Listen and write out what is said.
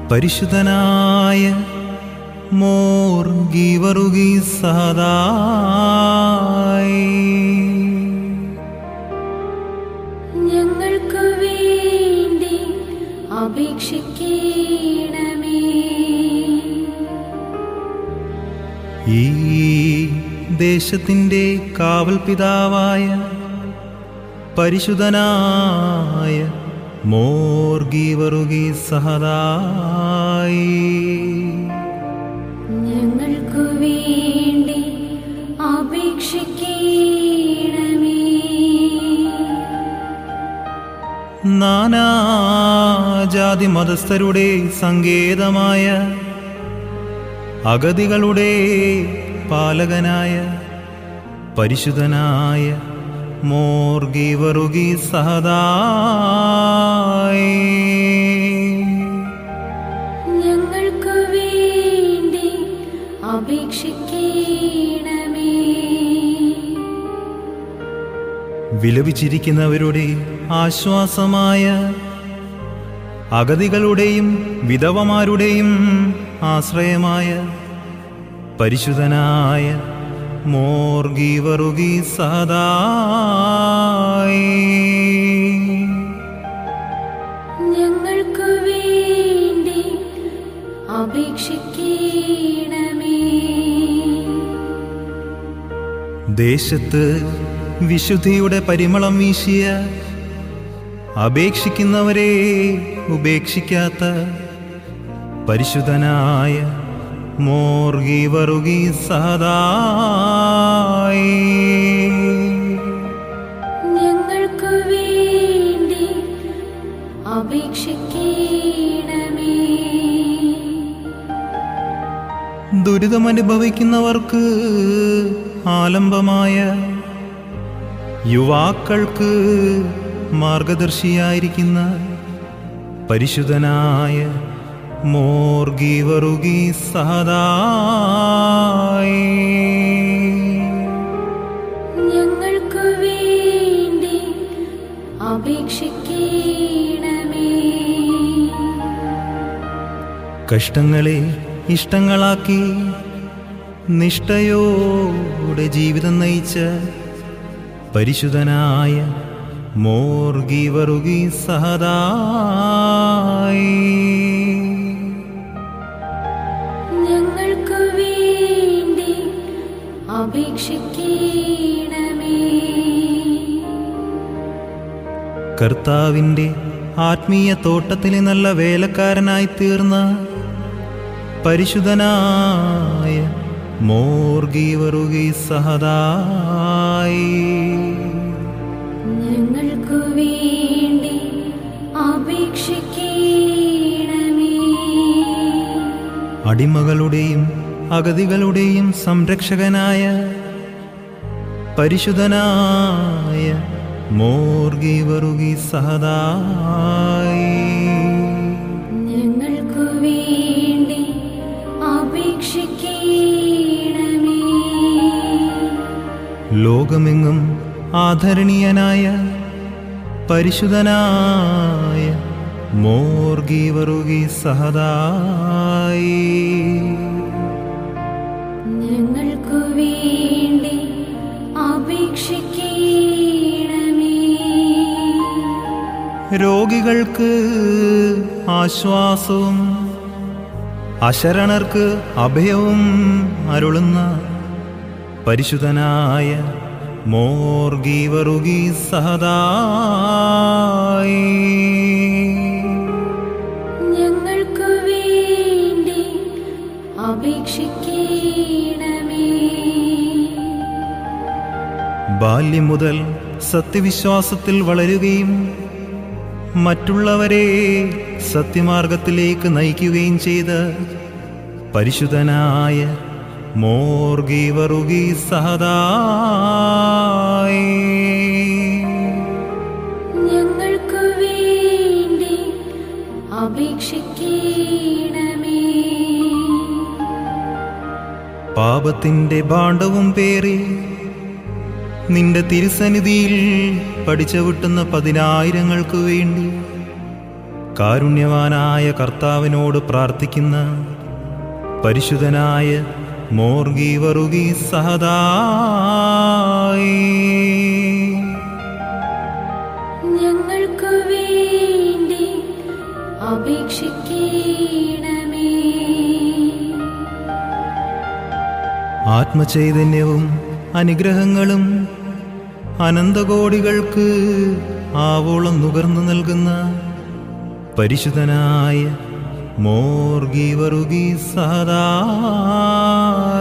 പരിശുദ്ധനായ മോർ ഗീവറുകി സഹദായി ഞങ്ങൾക്കു വേണ്ടി അപേക്ഷിക്കണമേ ഈ ദേശത്തിൻ്റെ കാവൽ പിതാവായ പരിശുദ്ധനായ മോർ ഗീവറുകി സഹദായി ഞങ്ങൾക്കു വേണ്ടി അപേക്ഷിക്കണമേ നാനാജാതി മതസ്ഥരുടെ സങ്കേതമായ അഗതികളുടെ പാലകനായ പരിശുദ്ധനായ മോർഗീവറുകി സഹദായി ഞങ്ങൾക്കു വേണ്ടി അപേക്ഷിക്കണമേ വിലപിച്ചിരിക്കുന്നവരുടെ ആശ്വാസമായ അഗതികളുടെയും വിധവമാരുടെയും ആശ്രയമായ പരിശുദ്ധനായ മോർഗീവറുകി സദായി ഞങ്ങൾക്കു വേണ്ടി അപേക്ഷിക്കണമേ ദേശത്ത് വിശുദ്ധിയുടെ പരിമളം വീശിയ അപേക്ഷിക്കുന്നവരെ ഉപേക്ഷിക്കാത്ത പരിശുദ്ധനായ മോർഗീവറുകി സദായി ഞങ്ങൾക്കു വേണ്ടി അപേക്ഷിക്കണമേ ദുരിതമനുഭവിക്കുന്നവർക്ക് ആലംബമായ യുവാക്കൾക്ക് മാർഗദർശിയായിരിക്കുന്ന പരിശുദ്ധനായ മോർഗീവറുകി സഹദായി ഞങ്ങൾക്കു വേണ്ടി അപേക്ഷിക്കണമേ കഷ്ടങ്ങളെ ഇഷ്ടങ്ങളാക്കി നിഷ്ഠയോടെ ജീവിതം നയിച്ച പരിശുദ്ധനായ മോർഗീവറുകി സഹദായി ഞങ്ങൾക്കു വേണ്ടി അപേക്ഷിക്കണമേ കർത്താവിൻ്റെ ആത്മീയ തോട്ടത്തിലെ നല്ല വേലക്കാരനായി തീർന്ന പരിശുദ്ധനായ മോർഗീവറുകി സഹദായി ഞങ്ങൾക്കു വേണ്ടി അപേക്ഷിക്കണമേ അടിമകളുടെയും അഗതികളുടെയും സംരക്ഷകനായ പരിശുദ്ധനായ മോർഗീവറുകി സഹദായി ഞങ്ങൾക്കു വേണ്ടി അപേക്ഷിക്കണമേ ലോകമെങ്ങും ആദരണീയനായ പരിശുദ്ധനായ മോർഗീവറുകി സഹദായി ഞങ്ങൾക്കു വേണ്ടി അപേക്ഷിക്കണമേ രോഗികൾക്ക് ആശ്വാസവും അശരണർക്ക് അഭയവും അരുളുന്ന പരിശുദ്ധനായ മോർഗീവറുകി സഹദായി ഞങ്ങൾക്കു വേണ്ടി അപേക്ഷിക്കണമേ ബാല്യം മുതൽ സത്യവിശ്വാസത്തിൽ വളരുകയും മറ്റുള്ളവരെ സത്യമാർഗത്തിലേക്ക് നയിക്കുകയും ചെയ്ത പരിശുദ്ധനായ മോർഗീവറുകി സഹദായി ഞങ്ങൾക്കു വേണ്ടി അപേക്ഷിക്കണമേ പാപത്തിന്റെ ഭാണ്ഡവും പേറി നിന്റെ തിരുസന്നിധിയിൽ പഠിച്ചവിട്ടുന്ന പതിനായിരങ്ങൾക്ക് വേണ്ടി കാരുണ്യവാനായ കർത്താവിനോട് പ്രാർത്ഥിക്കുന്ന പരിശുദ്ധനായ മോർഗി വറുകി സഹദായി ഞങ്ങൾക്കു വേണ്ടി അപേക്ഷിക്കണമേ ആത്മചൈതന്യവും അനുഗ്രഹങ്ങളും അനന്തകോടികൾക്ക് ആവോളം നുകർന്നു നൽകുന്ന പരിശുദ്ധനായ മോർഗി വറുകി സദായി